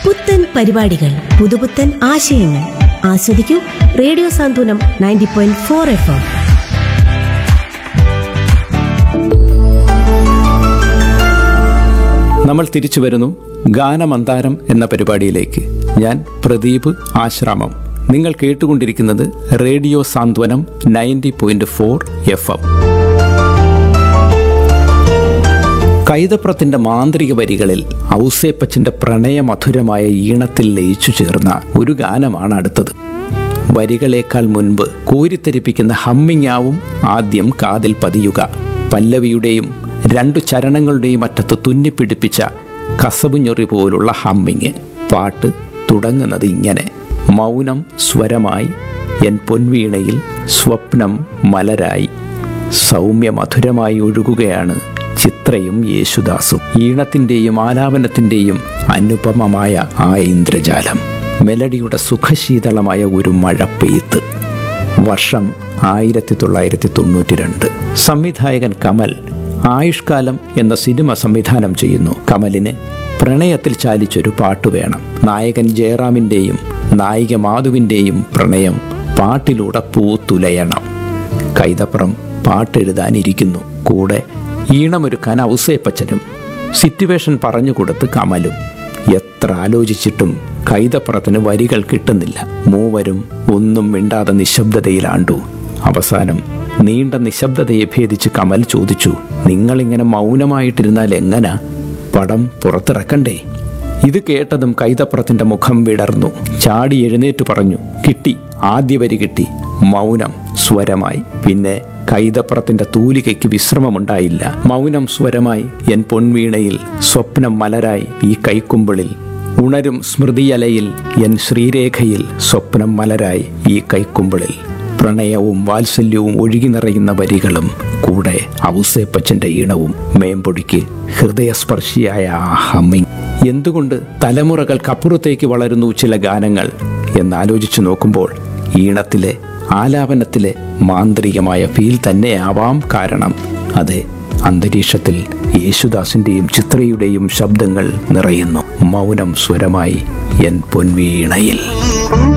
പുത്തൻ പരിപാടികൾ പുതുപുത്തൻ ആശയങ്ങൾ ആസ്വദിക്കൂ radio Santhwanam ninety point four F M നമ്മൾ തിരിച്ചു വരുന്നു ഗാനമന്താരം എന്ന പരിപാടിയിലേക്ക് ഞാൻ പ്രദീപ് ആശ്രാമം നിങ്ങൾ കേട്ടുകൊണ്ടിരിക്കുന്നത് radio Santhwanam ninety point four F M കൈതപ്രത്തിന്റെ മാന്ത്രിക വരികളിൽ ഔസേപ്പച്ചന്റെ പ്രണയമധുരമായ ഈണത്തിൽ ലയിച്ചു ചേർന്ന ഒരു ഗാനമാണ് അടുത്തത് വരികളേക്കാൾ മുൻപ് കോരിത്തെരിപ്പിക്കുന്ന ഹമ്മിങ്ങാവും ആദ്യം കാതിൽ പതിയുക പല്ലവിയുടെയും രണ്ടു ചരണങ്ങളുടെയും അറ്റത്ത് തുന്നിപ്പിടിപ്പിച്ച കസവുഞ്ഞൊറി പോലുള്ള ഹമ്മിങ് പാട്ട് തുടങ്ങുന്നത് ഇങ്ങനെ മൗനം സ്വരമായി എൻ പൊൻവീണയിൽ സ്വപ്നം മലരായി സൗമ്യമധുരമായി ഒഴുകുകയാണ് ചിത്രയും യേശുദാസും ഈണത്തിൻ്റെയും ആലാപനത്തിൻ്റെയും അനുപമമായ ആ ഇന്ദ്രജാലം മെലഡിയുടെ സുഖശീതളമായ ഒരു മഴ പെയ്ത്ത് വർഷം ആയിരത്തി തൊള്ളായിരത്തി തൊണ്ണൂറ്റി രണ്ട് സംവിധായകൻ കമൽ ആയുഷ്കാലം എന്ന സിനിമ സംവിധാനം ചെയ്യുന്നു കമലിന് പ്രണയത്തിൽ ചാലിച്ചൊരു പാട്ട് വേണം നായകൻ ജയറാമിൻ്റെയും നായിക മാധുവിൻ്റെയും പ്രണയം പാട്ടിലൂടെ പൂത്തുലയണം കൈതപ്പുറം പാട്ടെഴുതാനിരിക്കുന്നു കൂടെ ഈണമൊരുക്കാൻ ഔസേപ്പച്ചനും സിറ്റുവേഷൻ പറഞ്ഞുകൊടുത്ത് കമലും എത്ര ആലോചിച്ചിട്ടും കൈതപ്പുറത്തിന് വരികൾ കിട്ടുന്നില്ല മൂവരും ഒന്നും മിണ്ടാതെ നിശബ്ദതയിലാണ്ടു അവസാനം നീണ്ട നിശബ്ദതയെ ഭേദിച്ച് കമൽ ചോദിച്ചു നിങ്ങളിങ്ങനെ മൗനമായിട്ടിരുന്നാൽ എങ്ങനാ പടം പുറത്തിറക്കണ്ടേ ഇത് കേട്ടതും കൈതപ്പുറത്തിന്റെ മുഖം വിടർന്നു ചാടി എഴുന്നേറ്റ് പറഞ്ഞു കിട്ടി ആദ്യ വരി കിട്ടി മൗനം സ്വരമായി പിന്നെ കൈതപ്പുറത്തിന്റെ തൂലികയ്ക്ക് വിശ്രമമുണ്ടായില്ല മൗനം സ്വരമായി എൻ പൊൻവീണയിൽ സ്വപ്നം മലരായി ഈ കൈക്കുമ്പിളിൽ ഉണരും സ്മൃതിയലയിൽ എൻ ശ്രീരേഖയിൽ സ്വപ്നം മലരായി ഈ കൈക്കുമ്പിളിൽ പ്രണയവും വാത്സല്യവും ഒഴുകി നിറയുന്ന വരികളും കൂടെ ഔസേപ്പച്ചന്റെ ഈണവും മേമ്പൊടിക്ക് ഹൃദയസ്പർശിയായ ആ ഹമ്മിങ് എന്തുകൊണ്ട് തലമുറകൾക്കപ്പുറത്തേക്ക് വളരുന്നു ചില ഗാനങ്ങൾ എന്നാലോചിച്ചു നോക്കുമ്പോൾ ഈണത്തിലെ ആലാപനത്തിലെ മാന്ത്രികമായ ഫീൽ തന്നെയാവാം കാരണം അതെ അന്തരീക്ഷത്തിൽ യേശുദാസിന്റെയും ചിത്രയുടെയും ശബ്ദങ്ങൾ നിറയുന്നു മൗനം സ്വരമായി എൻ പൊൻവീണയിൽ